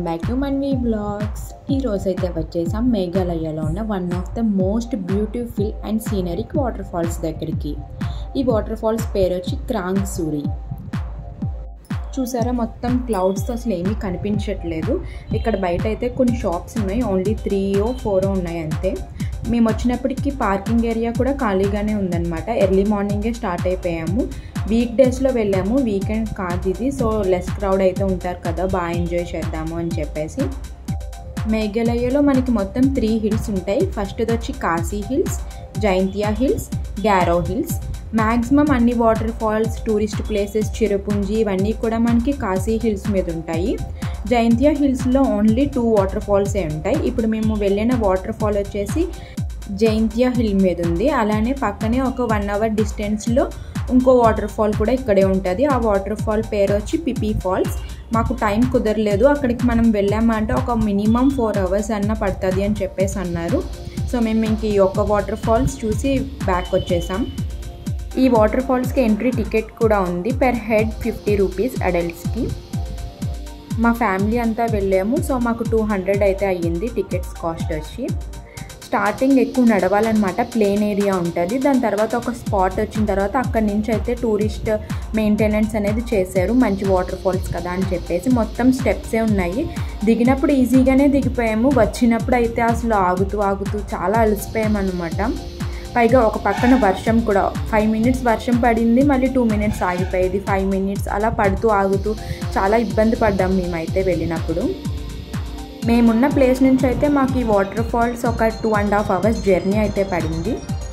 back to మన్వీ blogs ఈరోజు అయితే వచ్చేసాం మేఘాలయలో ఉన్న one of the most beautiful and scenic waterfalls దగ్గరికి ఈ వాటర్ ఫాల్స్ పేరు వచ్చి క్రాంగ్ సూరి చూసారా మొత్తం క్లౌడ్స్తో అసలు ఏమీ కనిపించట్లేదు ఇక్కడ బయట అయితే కొన్ని షాప్స్ ఉన్నాయి ఓన్లీ త్రీ ఓ ఫోర్ ఉన్నాయి అంతే మేము వచ్చినప్పటికీ పార్కింగ్ ఏరియా కూడా ఖాళీగానే ఉందన్నమాట ఎర్లీ మార్నింగే స్టార్ట్ అయిపోయాము వీక్ డేస్లో వెళ్ళాము వీకెండ్ కాదు ఇది సో లెస్ క్రౌడ్ అయితే ఉంటారు కదా బాగా ఎంజాయ్ చేద్దాము అని చెప్పేసి మేఘాలయలో మనకి మొత్తం త్రీ హిల్స్ ఉంటాయి ఫస్ట్ది వచ్చి Khasi hills Jaintia hills Garo hills maximum అన్ని waterfalls tourist places Cherrapunji ఇవన్నీ కూడా మనకి కాశీ హిల్స్ మీద ఉంటాయి జైంతియా హిల్స్లో ఓన్లీ టూ వాటర్ ఫాల్సే ఉంటాయి ఇప్పుడు మేము వెళ్ళిన వాటర్ ఫాల్ వచ్చేసి జైంతియా హిల్ మీద ఉంది అలానే పక్కనే ఒక వన్ అవర్ డిస్టెన్స్లో ఇంకో వాటర్ ఫాల్ కూడా ఇక్కడే ఉంటుంది ఆ వాటర్ ఫాల్ పేరు వచ్చి పిపి ఫాల్స్ మాకు టైం కుదరలేదు అక్కడికి మనం వెళ్ళామంటే ఒక మినిమం ఫోర్ అవర్స్ అన్న పడుతుంది అని చెప్పేసి అన్నారు సో మేము ఇంక ఈ ఒక్క వాటర్ ఫాల్స్ చూసి బ్యాక్ వచ్చేసాం ఈ వాటర్ ఫాల్స్కి ఎంట్రీ టికెట్ కూడా ఉంది పెర్ హెడ్ ఫిఫ్టీ రూపీస్ అడల్ట్స్కి మా ఫ్యామిలీ అంతా వెళ్ళాము సో మాకు టూ హండ్రెడ్ అయితే అయ్యింది టికెట్స్ కాస్ట్ వచ్చి స్టార్టింగ్ ఎక్కువ నడవాలన్నమాట ప్లేన్ ఏరియా ఉంటుంది దాని తర్వాత ఒక స్పాట్ వచ్చిన తర్వాత అక్కడి నుంచి అయితే టూరిస్ట్ మెయింటెనెన్స్ అనేది చేశారు మంచి వాటర్ ఫాల్స్ కదా అని చెప్పేసి మొత్తం స్టెప్సే ఉన్నాయి దిగినప్పుడు ఈజీగానే దిగిపోయాము వచ్చినప్పుడు అయితే అసలు ఆగుతూ ఆగుతూ చాలా అలసిపోయామన్నమాట పైగా ఒక పక్కన వర్షం కూడా ఫైవ్ మినిట్స్ వర్షం పడింది మళ్ళీ టూ మినిట్స్ ఆగిపోయేది ఫైవ్ మినిట్స్ అలా పడుతూ ఆగుతూ చాలా ఇబ్బంది పడ్డాం మేమైతే వెళ్ళినప్పుడు మేమున్న ప్లేస్ నుంచి అయితే మాకు ఈ వాటర్ ఫాల్స్ ఒక two and half hours journey అయితే పడింది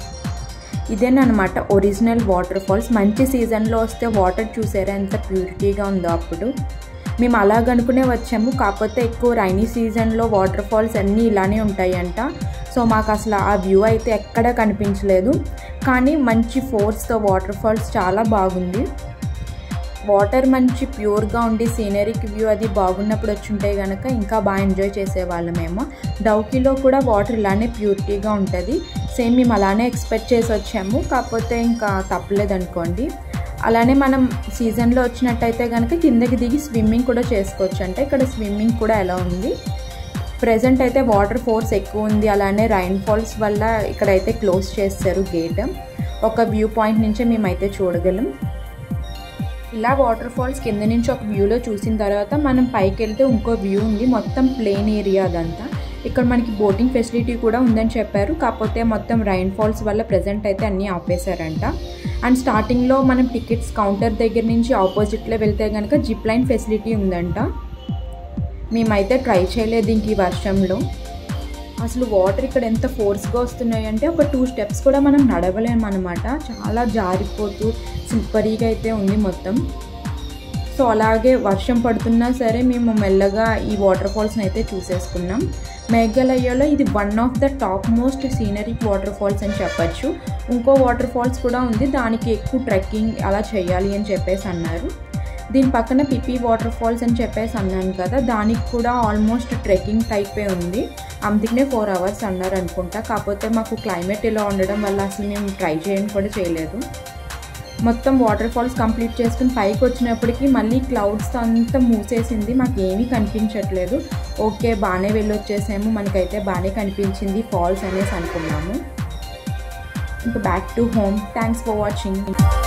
ఇదేనమాట ఒరిజినల్ వాటర్ ఫాల్స్ మంచి సీజన్లో వస్తే వాటర్ చూసారా ఎంత ప్యూరిటీగా ఉందో అప్పుడు మేము అలాగనుకునే వచ్చాము కాకపోతే ఎక్కువ రైనీ సీజన్లో వాటర్ ఫాల్స్ అన్నీ ఇలానే ఉంటాయంట సో మాకు అసలు ఆ వ్యూ అయితే ఎక్కడ కనిపించలేదు కానీ మంచి ఫోర్స్తో వాటర్ ఫాల్స్ చాలా బాగుంది వాటర్ మంచి ప్యూర్గా ఉండి సీనరీకి వ్యూ అది బాగున్నప్పుడు వచ్చి ఉంటే కనుక ఇంకా బాగా ఎంజాయ్ చేసేవాళ్ళమేమో డౌకీలో కూడా వాటర్ ఇలానే ప్యూరిటీగా ఉంటుంది సేమ్ మేము అలానే ఎక్స్పెక్ట్ చేసి వచ్చాము కాకపోతే ఇంకా తప్పలేదు అనుకోండి అలానే మనం సీజన్లో వచ్చినట్టయితే కనుక కిందకి దిగి స్విమ్మింగ్ కూడా చేసుకోవచ్చు అంటే ఇక్కడ స్విమ్మింగ్ కూడా ఎలా ఉంది ప్రజెంట్ అయితే వాటర్ ఫోర్స్ ఎక్కువ ఉంది అలానే రైన్ ఫాల్స్ వల్ల ఇక్కడైతే క్లోజ్ చేస్తారు గేట్ ఒక వ్యూ పాయింట్ నుంచే మేమైతే చూడగలం ఇలా వాటర్ ఫాల్స్ కింద నుంచి ఒక వ్యూలో చూసిన తర్వాత మనం పైకి వెళ్తే ఇంకో వ్యూ ఉంది మొత్తం ప్లేన్ ఏరియా అదంతా ఇక్కడ మనకి బోటింగ్ ఫెసిలిటీ కూడా ఉందని చెప్పారు కాకపోతే మొత్తం రైన్ ఫాల్స్ వల్ల ప్రజెంట్ అయితే అన్నీ ఆపేశారంట అండ్ స్టార్టింగ్లో మనం టికెట్స్ కౌంటర్ దగ్గర నుంచి ఆపోజిట్లో వెళ్తే కనుక జిప్ లైన్ ఫెసిలిటీ ఉందంట మేమైతే ట్రై చేయలేదు ఇంక ఈ వర్షంలో అసలు వాటర్ ఇక్కడ ఎంత ఫోర్స్గా వస్తున్నాయి అంటే ఒక టూ స్టెప్స్ కూడా మనం నడవలేమన్నమాట చాలా జారిపోతూ స్లిప్పరీగా అయితే ఉంది మొత్తం సో అలాగే వర్షం పడుతున్నా సరే మేము మెల్లగా ఈ వాటర్ ఫాల్స్ని అయితే చూసేసుకున్నాం మేఘాలయలో ఇది one of the top most scenery waterfalls అని చెప్పచ్చు ఇంకో వాటర్ ఫాల్స్ కూడా ఉంది దానికి ఎక్కువ ట్రెక్కింగ్ అలా చేయాలి అని చెప్పేసి అన్నారు దీని పక్కన పిపి వాటర్ ఫాల్స్ అని చెప్పేసి అన్నాను కదా దానికి కూడా ఆల్మోస్ట్ ట్రెక్కింగ్ టైపే ఉంది అందుకనే ఫోర్ అవర్స్ అన్నారు అనుకుంటా కాకపోతే మాకు క్లైమేట్ ఇలా ఉండడం వల్ల అసలు మేము ట్రై చేయని కూడా చేయలేదు మొత్తం వాటర్ ఫాల్స్ కంప్లీట్ చేసుకుని పైకి వచ్చినప్పటికీ మళ్ళీ క్లౌడ్స్ అంతా మూసేసింది మాకు ఏమీ కనిపించట్లేదు ఓకే బాగానే వెళ్ళొచ్చేసాము మనకైతే బాగానే కనిపించింది ఫాల్స్ అనేసి అనుకున్నాము ఇంకా back to home thanks for watching